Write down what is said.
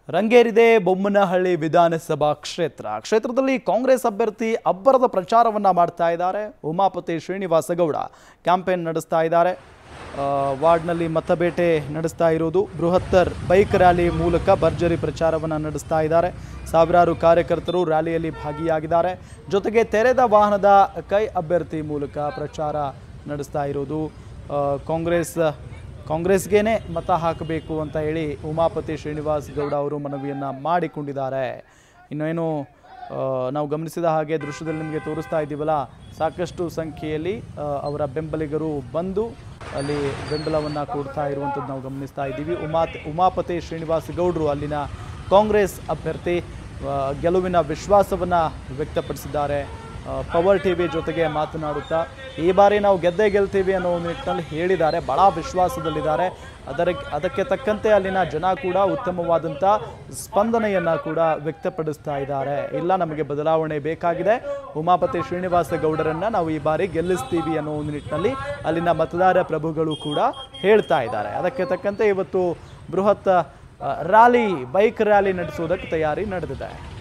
ರಂಗೇರಿದೆ ಬೊಮ್ಮನಹಳ್ಳಿ ವಿಧಾನಸಭಾ ಕ್ಷೇತ್ರ ಕ್ಷೇತ್ರದಲ್ಲಿ ಕಾಂಗ್ರೆಸ್ ಅಭ್ಯರ್ಥಿ ಅಬ್ಬರದ ಪ್ರಚಾರವನ್ನ ಮಾಡ್ತಾ ಇದ್ದಾರೆ ಉಮಾಪತಿ ಶ್ರೀನಿವಾಸ ಗೌಡ ಕ್ಯಾಂಪೇನ್ ನಡೆಸ್ತಾ ಇದ್ದಾರೆ ಆ, ವಾರ್ಡ್ನಲ್ಲಿ ಮತಬೇಟೆ ನಡೆಸ್ತಾ ಇರೋದು ಬೃಹತ್ತರ್ ಬೈಕ್ ರ್ಯಾಲಿ ಮೂಲಕ ಭರ್ಜರಿ ಪ್ರಚಾರವನ್ನು ನಡೆಸ್ತಾ ಇದ್ದಾರೆ ಸಾವಿರಾರು ಕಾರ್ಯಕರ್ತರು ರ್ಯಾಲಿಯಲ್ಲಿ ಭಾಗಿಯಾಗಿದ್ದಾರೆ ಜೊತೆಗೆ ತೆರೆದ ವಾಹನದ ಕೈ ಅಭ್ಯರ್ಥಿ ಮೂಲಕ ಪ್ರಚಾರ ನಡೆಸ್ತಾ ಇರೋದು ಆ, ಕಾಂಗ್ರೆಸ್ ಕಾಂಗ್ರೆಸ್ಗೇನೆ ಮತ ಹಾಕಬೇಕು ಅಂತ ಹೇಳಿ ಉಮಾಪತಿ ಶ್ರೀನಿವಾಸ್ ಗೌಡ ಅವರು ಮನವಿಯನ್ನು ಮಾಡಿಕೊಂಡಿದ್ದಾರೆ ಇನ್ನೇನು ಆ, ನಾವು ಗಮನಿಸಿದ ಹಾಗೆ ದೃಶ್ಯದಲ್ಲಿ ನಿಮಗೆ ತೋರಿಸ್ತಾ ಇದ್ದೀವಲ್ಲ ಸಾಕಷ್ಟು ಸಂಖ್ಯೆಯಲ್ಲಿ ಆ, ಅವರ ಬೆಂಬಲಿಗರು ಬಂದು ಅಲ್ಲಿ ಬೆಂಬಲವನ್ನು ಕೊಡ್ತಾ ಇರುವಂಥದ್ದು ನಾವು ಗಮನಿಸ್ತಾ ಇದ್ದೀವಿ ಉಮಾತ್ ಉಮಾಪತಿ ಶ್ರೀನಿವಾಸ್ ಗೌಡರು ಅಲ್ಲಿನ ಕಾಂಗ್ರೆಸ್ ಅಭ್ಯರ್ಥಿ ಆ, ಗೆಲುವಿನ ವಿಶ್ವಾಸವನ್ನು ವ್ಯಕ್ತಪಡಿಸಿದ್ದಾರೆ ಆ, ಪವರ್ ಟಿ ವಿ ಜೊತೆಗೆ ಮಾತನಾಡುತ್ತಾ ಈ ಬಾರಿ ನಾವು ಗೆದ್ದೇ ಗೆಲ್ತೀವಿ ಅನ್ನೋ ಒಂದು ನಿಟ್ಟಿನಲ್ಲಿ ಹೇಳಿದ್ದಾರೆ ಬಹಳ ವಿಶ್ವಾಸದಲ್ಲಿದ್ದಾರೆ ಅದರ ಅದಕ್ಕೆ ತಕ್ಕಂತೆ ಅಲ್ಲಿನ ಜನ ಕೂಡ ಉತ್ತಮವಾದಂಥ ಸ್ಪಂದನೆಯನ್ನು ಕೂಡ ವ್ಯಕ್ತಪಡಿಸ್ತಾ ಇದ್ದಾರೆ ಇಲ್ಲ ನಮಗೆ ಬದಲಾವಣೆ ಬೇಕಾಗಿದೆ ಉಮಾಪತಿ ಶ್ರೀನಿವಾಸ ಗೌಡರನ್ನ ನಾವು ಈ ಬಾರಿ ಗೆಲ್ಲಿಸ್ತೀವಿ ಅನ್ನೋ ಒಂದು ನಿಟ್ಟಿನಲ್ಲಿ ಅಲ್ಲಿನ ಮತದಾರ ಪ್ರಭುಗಳು ಕೂಡ ಹೇಳ್ತಾ ಇದ್ದಾರೆ ಅದಕ್ಕೆ ತಕ್ಕಂತೆ ಇವತ್ತು ಬೃಹತ್ ಆ, ರ್ಯಾಲಿ ಬೈಕ್ ರ್ಯಾಲಿ ನಡೆಸೋದಕ್ಕೆ ತಯಾರಿ ನಡೆದಿದೆ